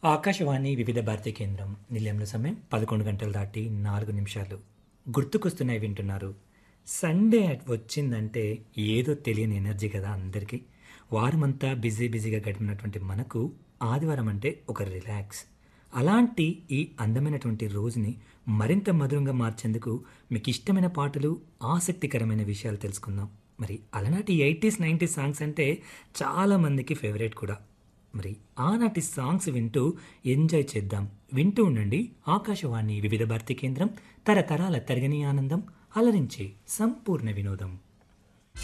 ఆకాశవాణి వివిధ భారతి కేంద్రం నిలయంలో సమయం పదకొండు గంటలు దాటి నాలుగు నిమిషాలు గుర్తుకొస్తున్నాయి వింటున్నారు సండే వచ్చిందంటే ఏదో తెలియని ఎనర్జీ కదా అందరికీ వారమంతా బిజీ బిజీగా గడిపినటువంటి మనకు ఆదివారం అంటే ఒక రిలాక్స్ అలాంటి ఈ అందమైనటువంటి రోజుని మరింత మధురంగా మార్చేందుకు మీకు ఇష్టమైన పాటలు ఆసక్తికరమైన విషయాలు తెలుసుకుందాం మరి అలనాటి ఎయిటీస్ నైంటీస్ సాంగ్స్ అంటే చాలామందికి ఫేవరెట్ కూడా మరి ఆనాటి సాంగ్స్ వింటూ ఎంజాయ్ చేద్దాం వింటూ ఉండండి ఆకాశవాణి వివిధ భారతి కేంద్రం తరతరాల తరగని ఆనందం అలరించే సంపూర్ణ వినోదం